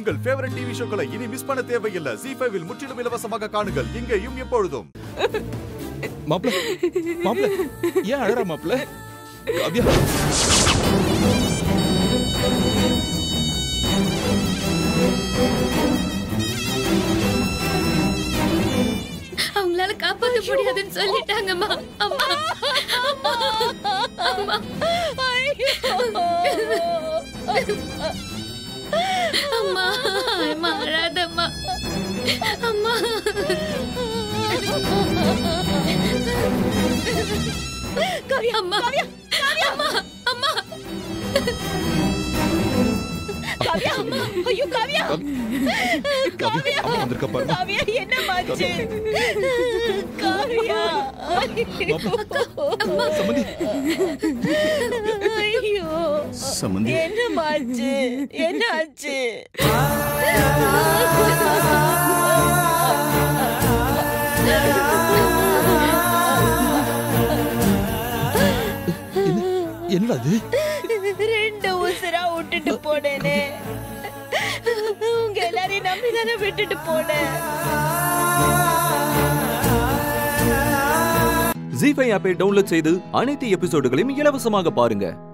உங்கள் favourite TV ஷோக்களை இனி miss பண்ண தேவையில்லை ஜி ஃபைவில் முற்றிலும் இலவசமாக காணுங்கள் இங்கேயும் எப்பொழுதும் மாப்ள மாப்ள ஏன் அழறா மாப்ள காவ்யா அவங்களால காப்பாத்த முடியாதுன்னு சொல்லிட்டாங்கம்மா அம்மா அம்மா அம்மா அம்மா அம்மா அழாதம்மா அம்மா காவியா அம்மா காவியா அம்மா அம்மா காவியா ஐயோ காவியா காவ்யா அம்மா வந்திருக்க பாருமா காவியா என்ன மாச்சு காவியா மாப்ள சம்மந்தி ஐயோ சம்மந்தி என்ன மாச்சு என்ன ஆச்சு என்னடா அது ரெண்டு உசுரா விட்டுட்டு போனேனே உங்க எல்லாரையும் நம்பி தானே விட்டுட்டு போனேன் ஜி ஃபைவ் ஆப்பை டவுன்லோட் செய்து அனைத்து எபிசோடுகளையும் இலவசமாக பாருங்க